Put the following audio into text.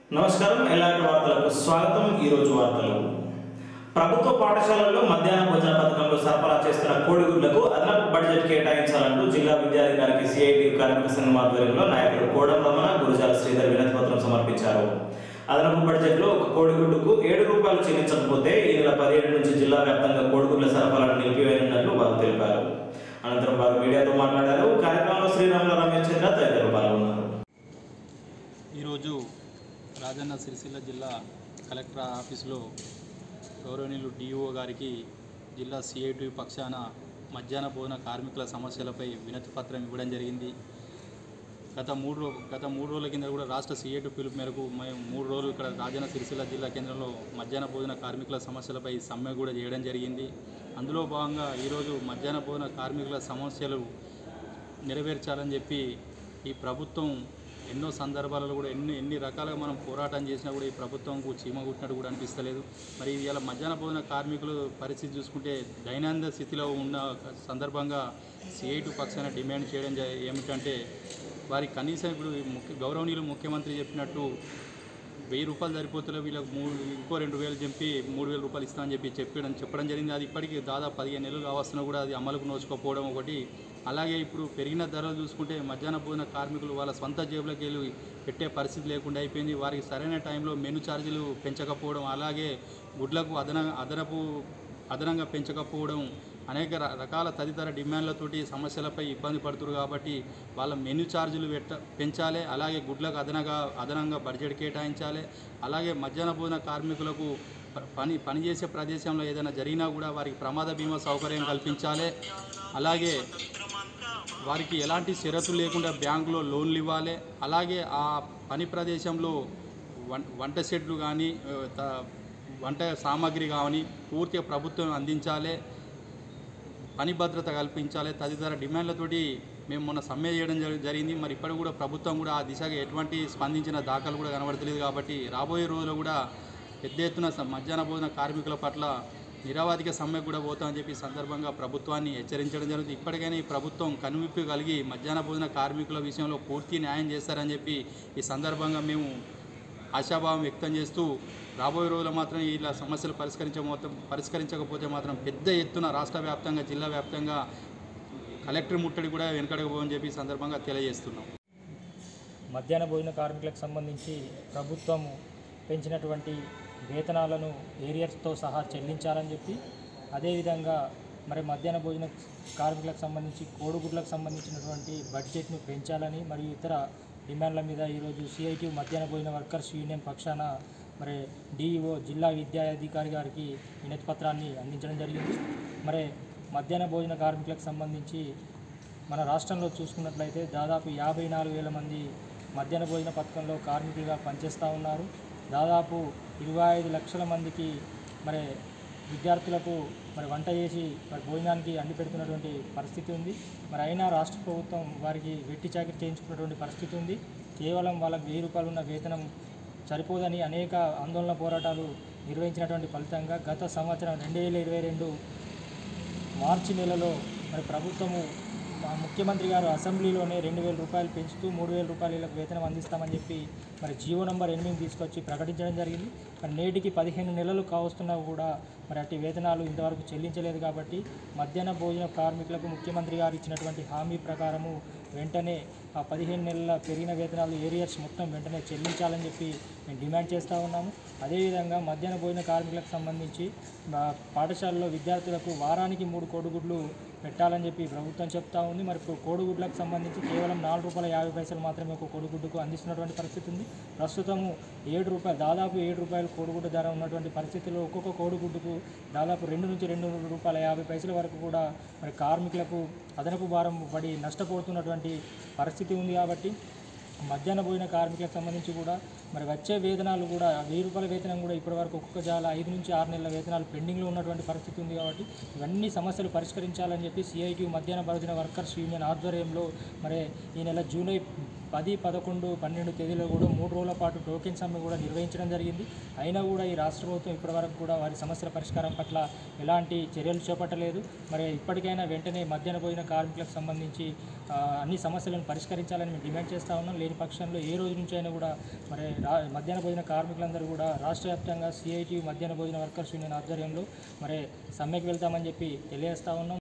నమస్కారం ఎలాంటి వార్తలకు స్వాగతం ఈరోజు వార్తలు ప్రభుత్వ పాఠశాలల్లో మధ్యాహ్న భోజన పథకంలో సరఫరా చేస్తున్న కోడిగుడ్లకు అదనపు బడ్జెట్ కేటాయించాలంటూ జిల్లా విద్యాధికారికి సిఐటి కార్మిక సంఘం ఆధ్వర్యంలో నాయకులు కోడం రమణ గురుజాల శ్రీధర్ వినతి పత్రం సమర్పించారు అదనపు బడ్జెట్లో ఒక కోడిగుడ్డుకు ఏడు రూపాయలు చెల్లించకపోతే ఈ నెల పదిహేడు నుంచి జిల్లా వ్యాప్తంగా కోడిగుడ్ల సరఫరాను నిలిపివేయనున్నట్లు వారు తెలిపారు అనంతరం వారు మీడియాతో మాట్లాడారు కార్యక్రమంలో శ్రీరాముల రమేష్ చంద్ర తదితరులు పాల్గొన్నారు ఈరోజు రాజన్న సిరిసిల్ల జిల్లా కలెక్టర్ ఆఫీసులో గౌరవనీయులు డిఓ గారికి జిల్లా సిఐటి పక్షాన మధ్యాహ్న భోజన కార్మికుల సమస్యలపై వినతి పత్రం ఇవ్వడం జరిగింది గత మూడు రో గత మూడు రోజుల కింద కూడా రాష్ట్ర సిఐటి పిలుపు మేరకు మేము మూడు రోజులు ఇక్కడ రాజన్న సిరిసిల్ల జిల్లా కేంద్రంలో మధ్యాహ్న భోజన కార్మికుల సమస్యలపై సమ్మె కూడా చేయడం జరిగింది అందులో భాగంగా ఈరోజు మధ్యాహ్న భోజన కార్మికుల సమస్యలు నెరవేర్చాలని చెప్పి ఈ ప్రభుత్వం ఎన్నో సందర్భాలలో కూడా ఎన్ని ఎన్ని రకాలుగా మనం పోరాటం చేసినా కూడా ఈ ప్రభుత్వంకు చీమ కుట్టినట్టు కూడా అనిపిస్తలేదు మరి ఇలా మధ్యాహ్న భోజన కార్మికులు పరిస్థితి చూసుకుంటే దైనందిన స్థితిలో ఉన్న సందర్భంగా సిఐటి పక్షాన డిమాండ్ చేయడం జ- ఏమిటంటే వారికి కనీసం ఇప్పుడు ఈ ముఖ్య గౌరవనీయులు ముఖ్యమంత్రి చెప్పినట్టు వెయ్యి రూపాయలు సరిపోతులే వీళ్ళకి మూడు ఇంకో రెండు వేలు చెప్పి మూడు వేల రూపాయలు ఇస్తామని చెప్పి చెప్పడం చెప్పడం జరిగింది అది ఇప్పటికీ దాదాపు పదిహేను నెలలు కావస్తున్నా కూడా అది అమలుకు నోచుకోకపోవడం ఒకటి అలాగే ఇప్పుడు పెరిగిన ధరలు చూసుకుంటే మధ్యాహ్న భోజన కార్మికులు వాళ్ళ సొంత జేబులోకి వెళ్ళి పెట్టే పరిస్థితి లేకుండా అయిపోయింది వారికి సరైన టైంలో మెను ఛార్జీలు పెంచకపోవడం అలాగే గుడ్లకు అదన అదనపు అదనంగా పెంచకపోవడం అనేక ర- రకాల తదితర డిమాండ్లతోటి సమస్యలపై ఇబ్బంది పడుతున్నారు కాబట్టి వాళ్ళ మెను ఛార్జీలు పెట్ట పెంచాలి అలాగే గుడ్లకు అదనంగా అదనంగా బడ్జెట్ కేటాయించాలి అలాగే మధ్యాహ్న భోజన కార్మికులకు ప- పని పనిచేసే ప్రదేశంలో ఏదైనా జరిగినా కూడా వారికి ప్రమాద బీమా సౌకర్యం కల్పించాలి అలాగే వారికి ఎలాంటి షరతులు లేకుండా బ్యాంకులో లోన్లు ఇవ్వాలి అలాగే ఆ పని ప్రదేశంలో వం వంట సెట్లు కానీ ఆ, త- వంట సామాగ్రి కానీ పూర్తిగా ప్రభుత్వం అందించాలి పని భద్రత కల్పించాలి తదితర డిమాండ్లతోటి మేము మొన్న సమ్మె చేయడం జరి- జరిగింది మరి ఇప్పటి కూడా ప్రభుత్వం కూడా ఆ దిశగా ఎటువంటి స్పందించిన దాఖలు కూడా కనబడతలేదు కాబట్టి రాబోయే రోజుల్లో కూడా పెద్ద ఎత్తున స- మధ్యాహ్న భోజన కార్మికుల పట్ల నిరవాధిక సమ్మె కూడా పోతామని చెప్పి ఈ సందర్భంగా ప్రభుత్వాన్ని హెచ్చరించడం జరుగుతుంది ఇప్పటికైనా ఈ ప్రభుత్వం కనువిప్పు కలిగి మధ్యాహ్న భోజన కార్మికుల విషయంలో పూర్తి న్యాయం చేస్తారని చెప్పి ఈ సందర్భంగా మేము ఆశాభావం వ్యక్తం చేస్తూ రాబోయే రోజుల్లో మాత్రం ఇలా సమస్యలు పరిష్కరించ పరిష్కరించకపోతే మాత్రం పెద్ద ఎత్తున రాష్ట్ర వ్యాప్తంగా జిల్లా వ్యాప్తంగా కలెక్టర్ ముట్టడి కూడా వెనకడకపోవని చెప్పి ఈ సందర్భంగా తెలియజేస్తున్నాం మధ్యాహ్న భోజన కార్మికులకు సంబంధించి ప్రభుత్వము పెంచినటువంటి వేతనాలను ఏరియర్స్తో సహా చెల్లించాలని చెప్పి అదేవిధంగా మరి మధ్యాహ్న భోజన కార్మికులకు సంబంధించి కోడిగుడ్లకు సంబంధించినటువంటి బడ్జెట్ను పెంచాలని మరియు ఇతర డిమాండ్ల మీద ఈరోజు సిఐటి మధ్యాహ్న భోజన వర్కర్స్ యూనియన్ పక్షాన మరి డిఈఓ జిల్లా విద్యాధికారి గారికి వినతి పత్రాన్ని అందించడం జరిగింది మరి మధ్యాహ్న భోజన కార్మికులకు సంబంధించి మన రాష్ట్రంలో చూసుకున్నట్లయితే దాదాపు యాభై నాలుగు వేల మంది మధ్యాహ్న భోజన పథకంలో కార్మికులుగా పనిచేస్తూ ఉన్నారు దాదాపు ఇరవై ఐదు లక్షల మందికి మరి విద్యార్థులకు మరి వంట చేసి మరి భోజనానికి అండి పెడుతున్నటువంటి పరిస్థితి ఉంది మరి అయినా రాష్ట్ర ప్రభుత్వం వారికి వెట్టి చాకరీ చేయించుకున్నటువంటి పరిస్థితి ఉంది కేవలం వాళ్ళకి వెయ్యి రూపాయలు ఉన్న వేతనం సరిపోదని అనేక ఆందోళన పోరాటాలు నిర్వహించినటువంటి ఫలితంగా గత సంవత్సరం రెండు వేల ఇరవై రెండు మార్చి నెలలో మరి ప్రభుత్వము మా ముఖ్యమంత్రి గారు అసెంబ్లీలోనే రెండు వేల రూపాయలు పెంచుతూ మూడు వేల రూపాయలు వీళ్ళకి వేతనం అందిస్తామని చెప్పి మరి జీవో నంబర్ ఎనిమిది తీసుకొచ్చి ప్రకటించడం జరిగింది మరి నేటికి పదిహేను నెలలు కావస్తున్నా కూడా మరి అట్టి వేతనాలు ఇంతవరకు చెల్లించలేదు కాబట్టి మధ్యాహ్న భోజన కార్మికులకు ముఖ్యమంత్రి గారు ఇచ్చినటువంటి హామీ ప్రకారము వెంటనే ఆ పదిహేను నెలల పెరిగిన వేతనాలు ఏరియర్స్ మొత్తం వెంటనే చెల్లించాలని చెప్పి మేము డిమాండ్ చేస్తూ ఉన్నాము అదేవిధంగా మధ్యాహ్న భోజన కార్మికులకు సంబంధించి మా పాఠశాలలో విద్యార్థులకు వారానికి మూడు కోడిగుడ్లు పెట్టాలని చెప్పి ప్రభుత్వం చెప్తా ఉంది మరి ఇప్పుడు కోడిగుడ్లకు సంబంధించి కేవలం నాలుగు రూపాయల యాభై పైసలు మాత్రమే ఒక కోడిగుడ్డుకు అందిస్తున్నటువంటి పరిస్థితి ఉంది ప్రస్తుతము ఏడు రూపాయలు దాదాపు ఏడు రూపాయలు కోడిగుడ్డు ధర ఉన్నటువంటి పరిస్థితిలో ఒక్కొక్క కోడిగుడ్డుకు దాదాపు రెండు నుంచి రెండు రూపాయల యాభై పైసల వరకు కూడా మరి కార్మికులకు అదనపు భారం పడి నష్టపోతున్నటువంటి పరిస్థితి ఉంది కాబట్టి మధ్యాహ్న భోజన కార్మికులకు సంబంధించి కూడా మరి వచ్చే వేతనాలు కూడా వెయ్యి రూపాయల వేతనం కూడా ఇప్పటివరకు ఒక్కొక్క జాల ఐదు నుంచి ఆరు నెలల వేతనాలు పెండింగ్లో ఉన్నటువంటి పరిస్థితి ఉంది కాబట్టి ఇవన్నీ సమస్యలు పరిష్కరించాలని చెప్పి సిఐటి మధ్యాహ్న భోజన వర్కర్స్ యూనియన్ ఆధ్వర్యంలో మరి ఈ నెల జూలై పది పదకొండు పన్నెండు తేదీలో కూడా మూడు రోజుల పాటు టోకెన్ సమ్మె కూడా నిర్వహించడం జరిగింది అయినా కూడా ఈ రాష్ట్ర ప్రభుత్వం ఇప్పటివరకు కూడా వారి సమస్యల పరిష్కారం పట్ల ఎలాంటి చర్యలు చేపట్టలేదు మరి ఇప్పటికైనా వెంటనే మధ్యాహ్న భోజన కార్మికులకు సంబంధించి ఆ, అన్ని సమస్యలను పరిష్కరించాలని మేము డిమాండ్ చేస్తూ ఉన్నాం లేని పక్షంలో ఏ రోజు నుంచి అయినా కూడా మరి రా మధ్యాహ్న భోజన కార్మికులందరూ కూడా రాష్ట్ర వ్యాప్తంగా సిఐటి మధ్యాహ్న భోజన వర్కర్స్ యూనియన్ ఆధ్వర్యంలో మరి సమ్మెకి వెళ్తామని చెప్పి తెలియజేస్తా ఉన్నాం